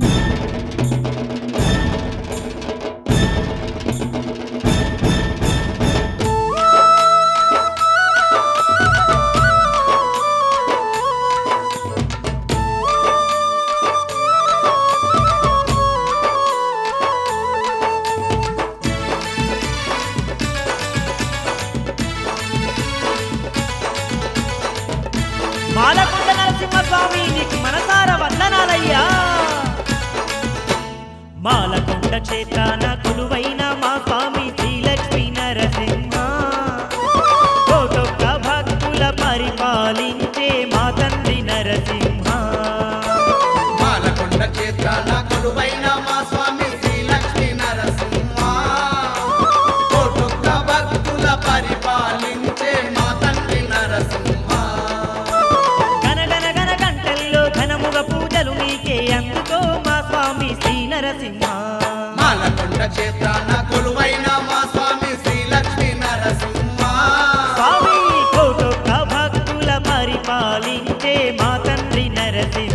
మాలకొండ నరసింహస్వామి నీకు మనసార వందనాలయ్యా మాలకొండ క్షేత్రాన కొలువైన మా స్వామి శ్రీలక్ష్మీ నరసింహ కోటొక్క భక్తుల పరిపాలించే మా తండ్రి నరసింహ మాలకొండ క్షేత్రాన కొలువైన మా స్వామి శ్రీ లక్ష్మీ నరసింహ కోటొక్క భక్తుల పరిపాలించే మా తండ్రి నరసింహ గనగన గన గంటల్లో ఘనముగ పూజలు నీకే అందుకో మా స్వామి శ్రీ నరసింహ మాలకొండ క్షేత్రాన కొలువైన మా స్వామి శ్రీ లక్ష్మీ నరసింహ స్వామి కోటొక్క భక్తుల పరిపాలించే మా తండ్రి నరసింహ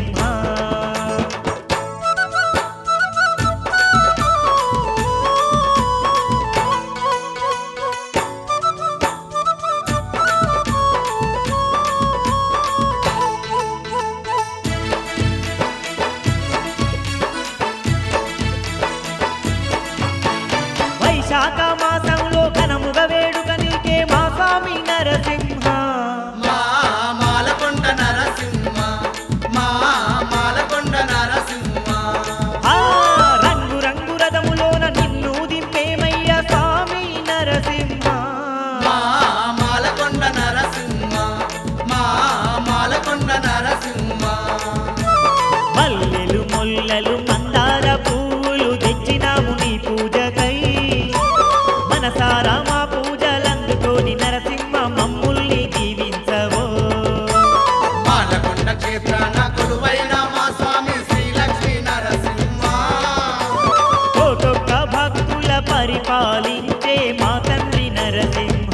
వైశాఖ మాసంలో ఘనముగ వేడుక నీకే మా స్వామి నరసింహ మా మాలకొండ నరసింహ మా మాలకొండ నరసింహ ఆ రంగు రంగు రథములోన నిన్ను దింపేమయ్య స్వామి నరసింహ మా మాలకొండ నరసింహ మా మాలకొండ నరసింహ మల్లెలు మొల్లలు మందార పూలు తెచ్చినాము నీ పూజకై మనసారా మా పూజలందుకోని నరసింహ మమ్ముల్ని దీవించవో మాలకొండ క్షేత్రాన కొలువైన మా స్వామి శ్రీ లక్ష్మీ నరసింహ కోటొక్క భక్తుల పరిపాలించే మా తండ్రి నరసింహ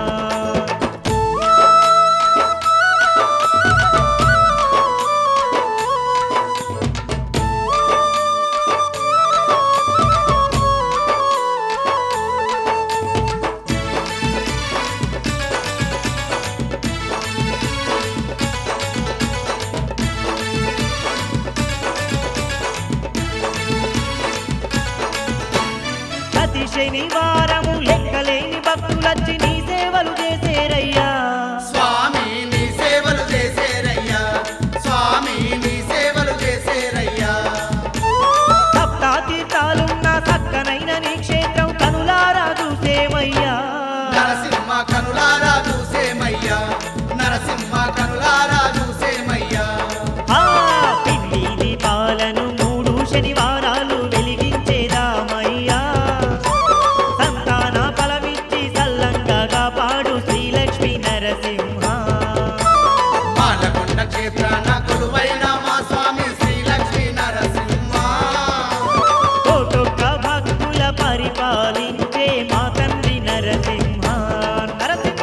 ప్రతి శనివారము లెక్కలేని భక్తులచ్చి నీ సేవలు చేసేరయ్యా స్వామి నీ సేవలు చేసేరయ్యా స్వామి నీ సేవలు చేసేరయ్యా సప్తాతీర్థాలున్న చక్కనైన నీ క్షేత్రం కనులారా చూసేమయ్యా నరసింహ కనులారా చూసేమయ్యా నరసింహ కనులారా చూసేమయ్యా ఆ పిండి దీపాలను మూడు శనివారాలు వెలిగించేదామయ్యా సంతాన ఫలమిచ్చి సల్లంగా కాపాడు శ్రీలక్ష్మీ నరసింహ మాలకొండ క్షేత్రాన కొలువైన మా స్వామి శ్రీ లక్ష్మీ నరసింహ కోటొక్క భక్తుల పరిపాలించే మా తండ్రి నరసింహ నరసింహ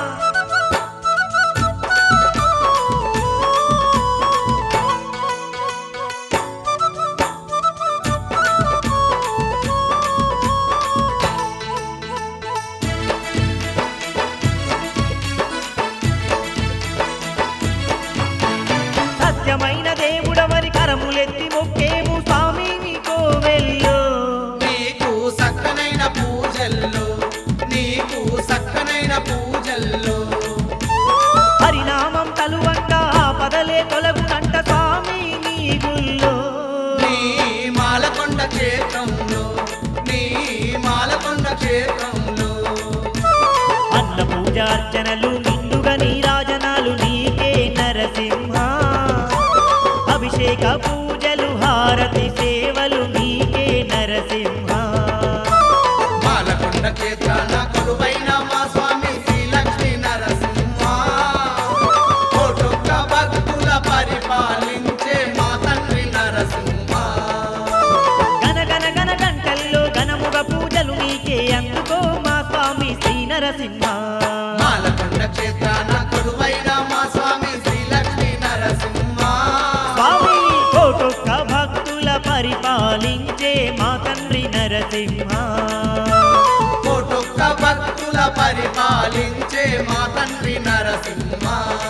సత్యమైన దేవుడవని కరములెత్తి మొక్కేము స్వామి నీ కోవెల్లో నీకు సక్కనైన పూజల్లో నీకు సక్కనైన పూజల్లో హరినామం తలువంగా పదలే తొలగునంట స్వామి నీ గుల్లో నీ మాలకొండ క్షేత్రంలో నీ మాలకొండ క్షేత్రంలో అన్న పూజార్చనలు నిండుగా నీరాజనాలు నీకే నరసింహ అభిషేక పూజలు హారతి సేవలు నీకే నరసింహ మాలకొండ క్షేత్రాన కొలువైన మా స్వామి శ్రీ లక్ష్మీ నరసింహ కోటొక్క భక్తుల పరిపాలించే మా తండ్రి నరసింహ గన గన గన గంటల్లో ఘనముగ పూజలు నీకే అందుకో మా స్వామి శ్రీ నరసింహ మాలకొండ క్షేత్రాన కొలువైన మా స్వామి శ్రీ లక్ష్మీ నరసింహ స్వామి కోటొక్క భక్తుల పరిపాలించే మా తండ్రి నరసింహ కోటొక్క భక్తుల పరిపాలించే మా తండ్రి నరసింహ